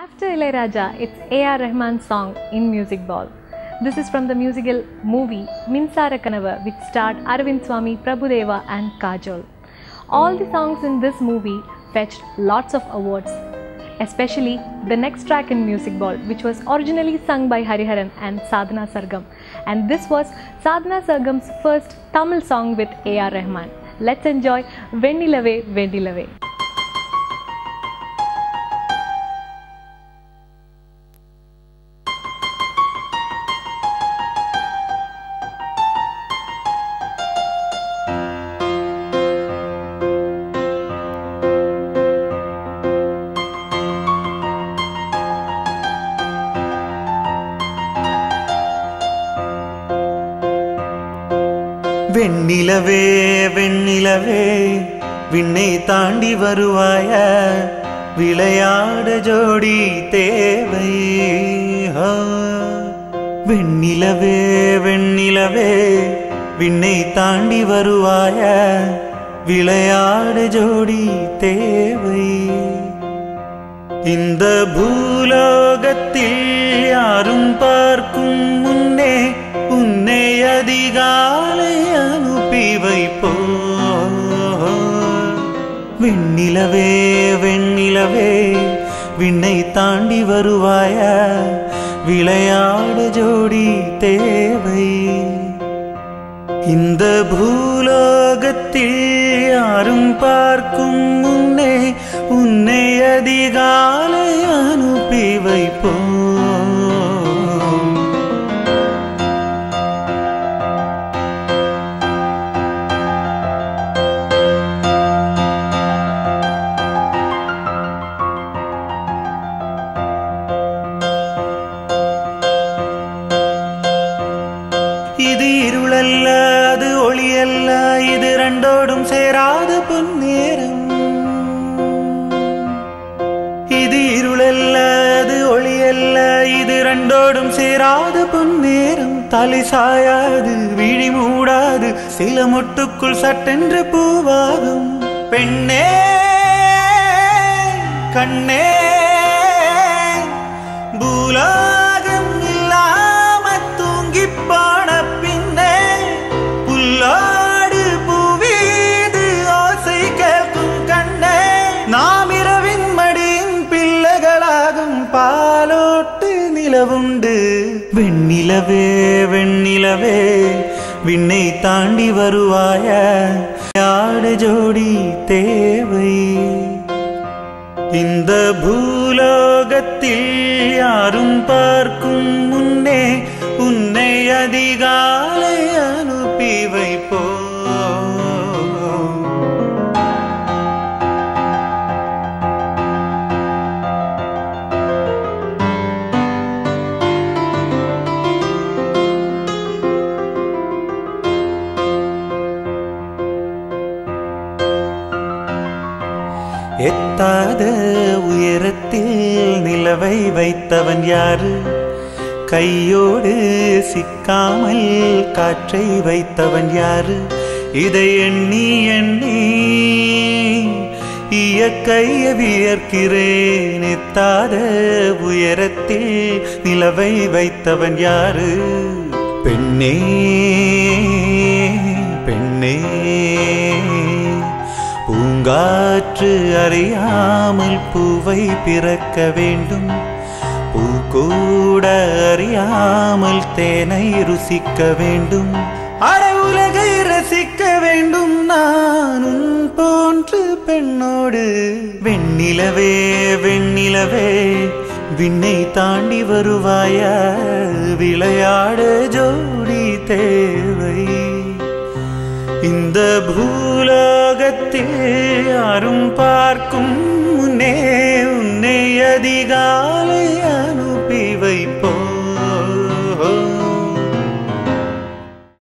After Ilayaraja, it's A.R. Rahman's song in Music Ball. This is from the musical movie Minsara Kanava, which starred Arvind Swami, Prabhudeva, and Kajol. All the songs in this movie fetched lots of awards, especially the next track in Music Ball, which was originally sung by Hariharan and Sadhana Sargam. And this was Sadhana Sargam's first Tamil song with A.R. Rahman. Let's enjoy Vendilave Vendilave. வெண்ணிலவே வெண்ணிலவே விண்ணை தாண்டி வருவாய விளையாட ஜோடி தேவை ஆ. வெண்ணிலவே வெண்ணிலவே விண்ணை தாண்டி வருவாய விளையாட ஜோடி தேவை இந்த பூலோகத்தில் யாரும் பார்க்கும் முன்னே உன்னை அதிகாலை அனுப்பி வைப்போ வெண்ணிலவே வெண்ணிலவே விண்ணை தாண்டி வருவாய விளையாட ஜோடி தேவை இந்த பூலோகத்தில் யாரும் பார்க்கும் முன்னே உன்னை அதிகாலை அனுப்பி வைப்போம் இது இருளல்ல அது ஒளியல்ல இது ரெண்டோடும் சேராத பொன்னேரம் இது இருளல்ல அது ஒளியல்ல இது ரெண்டோடும் சேராத பொன்னேரம் தலை சாயாது விழி மூடாது சில மொட்டுக்குள் சட்டென்று பூவாகும் பெண்ணே கண்ணே பூலாகம் இல்லாம தூங்கி போன பின்னே புல்லாடு பூவீது ஓசை கேட்கும் கண்ணே நாம் இரவின் மடியின் பிள்ளைகளாகும் பாலோட்டு நிலவுண்டு வெண்ணிலவே வெண்ணிலவே விண்ணை தாண்டி வருவாய யாட ஜோடி தேவை இந்த பூலோகத்தில் யாரும் பார்க்கும் முன்னே உன்னை அதிகாலை அனுப்பி வைப்போ எத்தாத உயரத்தில் நிலவை வைத்தவன் யாரு கையோடு சிக்காமல் காற்றை வைத்தவன் யாரு இதை எண்ணி எண்ணி இயற்கைய வியர்க்கிறேன் எத்தாத உயரத்தில் நிலவை வைத்தவன் யாரு பெண்ணே பெண்ணே பூங்காற்று அறியாமல் பூவை பிறக்க வேண்டும் பூ கூட அறியாமல் தேனை ருசிக்க வேண்டும் அட உலகை ரசிக்க வேண்டும் நான் உன் போன்று பெண்ணோடு வெண்ணிலவே வெண்ணிலவே விண்ணை தாண்டி வருவாய விளையாட ஜோடி தேவை இந்த பூலோகத்தில் யாரும் பார்க்கும் முன்னே உன்னை அதிகாலை